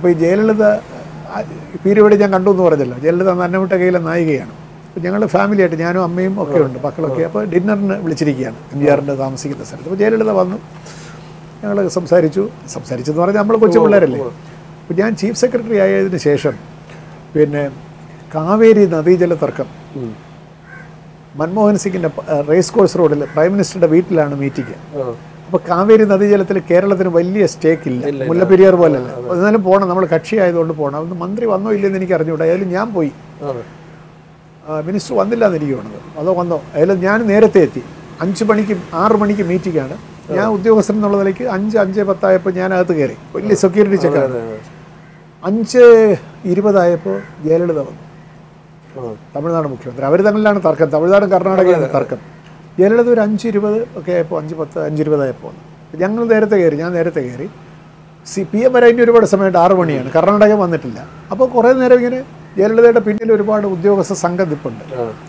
അപ്പോൾ ഈ ജയലളിത പീരിയഡ് ഞാൻ കണ്ടു എന്ന് പറഞ്ഞല്ലോ ജയലളിത നന്നമിട്ട കയ്യിലെ നായികയാണ് അപ്പോൾ ഞങ്ങൾ ഫാമിലിയായിട്ട് ഞാനും അമ്മയും ഒക്കെ ഉണ്ട് മക്കളൊക്കെ അപ്പോൾ ഡിന്നറിന് വിളിച്ചിരിക്കുകയാണ് എം ജി ആറിൻ്റെ താമസിക്കുന്ന സ്ഥലത്ത് അപ്പോൾ ജയലളിത വന്നു ഞങ്ങൾ സംസാരിച്ചു സംസാരിച്ചെന്ന് പറഞ്ഞാൽ നമ്മൾ കൊച്ചു പിള്ളേരല്ലേ അപ്പോൾ ഞാൻ ചീഫ് സെക്രട്ടറി ആയതിനു ശേഷം പിന്നെ കാവേരി നദീജല തർക്കം മൻമോഹൻ സിംഗിൻ്റെ റേസ് കോഴ്സ് റോഡിൽ പ്രൈം മിനിസ്റ്ററുടെ വീട്ടിലാണ് മീറ്റിംഗ് അപ്പോൾ കാവേരി നദീജലത്തിൽ കേരളത്തിന് വലിയ സ്റ്റേക്ക് ഇല്ല മുല്ലപ്പെരിയാർ പോലല്ല എന്നാലും പോകണം നമ്മൾ കക്ഷി ആയതുകൊണ്ട് പോകണം അന്ന് മന്ത്രി വന്നോ ഇല്ലെന്ന് എനിക്ക് അറിഞ്ഞുകൂടാ ആയാലും ഞാൻ പോയി ആ, മിനിസ്റ്റർ വന്നില്ല എന്ന് എനിക്ക് തോന്നുന്നത് അതോ വന്നോ അതിൽ ഞാൻ നേരത്തെ എത്തി അഞ്ച് മണിക്ക് ആറ് മണിക്ക് മീറ്റിംഗാണ് ഞാൻ ഉദ്യോഗസ്ഥൻ എന്നുള്ള നിലയ്ക്ക് അഞ്ച് അഞ്ച് പത്തായപ്പോൾ ഞാൻ അകത്ത് കയറി വലിയ സെക്യൂരിറ്റി ചെക്കാണ് അഞ്ച് ഇരുപതായപ്പോൾ ജയലളിത വന്നു തമിഴ്നാട് മുഖ്യമന്ത്രി അവർ തമ്മിലാണ് തർക്കം തമിഴ്നാടും കർണാടകയാണ് തർക്കം ജയലളിത ഒരു അഞ്ച് ഇരുപത് ഒക്കെ ആയപ്പോൾ അഞ്ച് പത്ത് അഞ്ച് ഇരുപതായപ്പോൾ വന്നു ഞങ്ങൾ നേരത്തെ കയറി ഞാൻ നേരത്തെ കയറി സി പി എം വരെ അതിന് ഒരുപാട് സമയമുണ്ട് ആറ് മണിയാണ് കർണാടക വന്നിട്ടില്ല അപ്പോൾ കുറേ നേരം ഇങ്ങനെ ജയലളിതയുടെ പിന്നിൽ ഒരുപാട് ഉദ്യോഗസ്ഥ സംഘം നിൽപ്പുണ്ട്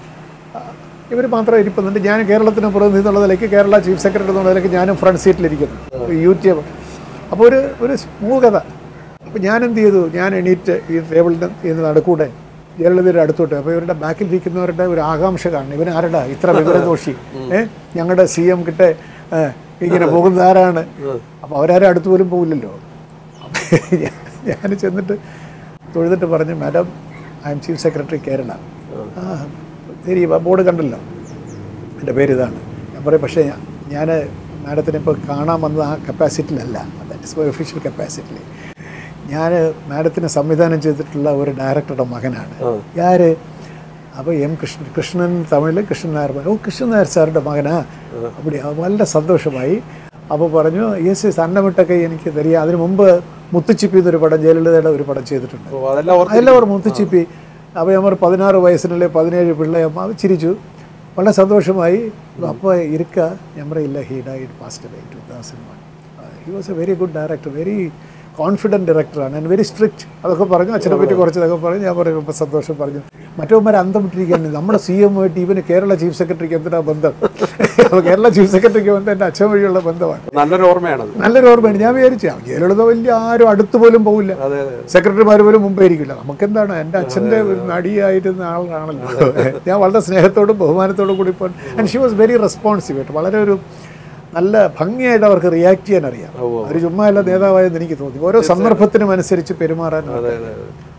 ഇവർ മാത്രം ഇരിക്കുന്നുണ്ട് ഞാൻ കേരളത്തിന് പ്രതിനിധി എന്നുള്ള നിലയ്ക്ക് കേരള ചീഫ് സെക്രട്ടറി എന്നുള്ള നിലയ്ക്ക് ഞാനും ഫ്രണ്ട് സീറ്റിലിരിക്കുന്നു യു ടി എം അപ്പോൾ ഒരു ഒരു സ്മൂകത അപ്പോൾ ഞാൻ എന്ത് ചെയ്തു ഞാൻ എണീറ്റ് ഈ ടേബിളിൻ്റെ ഇന്ന് നടുക്കൂടെ ജയലളിതയുടെ അടുത്തോട്ട് അപ്പോൾ ഇവരുടെ ബാക്കിൽ ഇരിക്കുന്നവരുടെ ഒരു ആകാംക്ഷ കാണണം ഇവൻ ആരടാ ഇത്ര വിവരദോഷി ഏഹ് ഞങ്ങളുടെ സി എം കിട്ടെ ഏഹ്, ഇങ്ങനെ പോകുന്നത് ആരാണ് അപ്പോൾ അവരാരും അടുത്ത് പോലും പോകില്ലല്ലോ അപ്പോൾ ഞാൻ ചെന്നിട്ട് തൊഴുതിട്ട് പറഞ്ഞു madam I am chief secretary Kerala ആ ശരി ബോർഡ് കണ്ടല്ലോ എൻ്റെ പേര് ഇതാണ് ഞാൻ പറയും പക്ഷേ ഞാൻ മാഡത്തിനെ ഇപ്പോൾ കാണാൻ വന്നത് ആ കപ്പാസിറ്റിയിലല്ല ദാറ്റ് ഇസ് മൈ ഒഫീഷ്യൽ കപ്പാസിറ്റിയിൽ ഞാൻ മാഡത്തിന് സംവിധാനം ചെയ്തിട്ടുള്ള ഒരു ഡയറക്ടറുടെ മകനാണ് ആര് അപ്പോൾ എം കൃഷ്ണൻ കൃഷ്ണൻ തമിഴിൽ കൃഷ്ണൻ നായർ പറഞ്ഞു, ഓ കൃഷ്ണൻ നായർ സാറിൻ്റെ മകനാ அப்படி വളരെ സന്തോഷമായി അപ്പോൾ പറഞ്ഞു യെസ് യെസ് അന്നമിട്ടൊക്കെ എനിക്ക് തരിക അതിന് മുമ്പ് മുത്തുച്ചിപ്പി എന്നൊരു പടം ജയലളിതയുടെ ഒരു പടം ചെയ്തിട്ടുണ്ട് ഓ, അതെല്ലാം ഓർത്ത് എല്ലാവരും മുത്തുച്ചിപ്പി അപ്പോൾ നമ്മൾ പതിനാറ് വയസ്സിനുള്ളിൽ പതിനേഴ് പിള്ളേർ അത് ചിരിച്ചു വളരെ സന്തോഷമായി അപ്പോൾ ഇരിക്ക ഞാൻ പറയില്ല he died past by two thousand one he was a very good director very confident ഡയറക്ടറാണ് ആൻഡ് വെരി സ്ട്രിക്റ്റ് അതൊക്കെ പറഞ്ഞു അച്ഛനെ പറ്റി കുറച്ചതൊക്കെ പറഞ്ഞു ഞാൻ പറയും ഇപ്പോൾ സന്തോഷം പറഞ്ഞു മറ്റവന്മാർ അന്തം വിട്ടിരിക്കുകയാണ് നമ്മുടെ സി എം ആയിട്ട് ഇവന് കേരള ചീഫ് സെക്രട്ടറിക്ക് എന്തിനാ ബന്ധം അപ്പോൾ കേരള ചീഫ് സെക്രട്ടറിക്ക് ബന്ധം എൻ്റെ അച്ഛൻ വഴിയുള്ള ബന്ധമാണ് നല്ലൊരു ഓർമ്മയാണത് നല്ലൊരു ഓർമ്മയാണ് ഞാൻ വിചാരിച്ചു ജയലളിത വലിയ ആരും അടുത്ത് പോലും പോകില്ല അതെ അതെ സെക്രട്ടറിമാർ പോലും മുമ്പേ ഇരിക്കില്ല നമുക്കെന്താണ് എൻ്റെ അച്ഛൻ്റെ ഒരു നടിയായിരുന്ന ആളാണല്ലോ ഞാൻ വളരെ സ്നേഹത്തോടും ബഹുമാനത്തോടും കൂടി ഇപ്പോൾ and she was very responsive ആയിട്ട് വളരെ ഒരു നല്ല ഭംഗിയായിട്ട് അവർക്ക് റിയാക്ട് ചെയ്യാൻ അറിയാം അവർ ചുമ്മാ അല്ല നേതാവായെന്ന് എനിക്ക് തോന്നി ഓരോ സന്ദർഭത്തിനും അനുസരിച്ച് പെരുമാറാൻ അതെ അതെ അതെ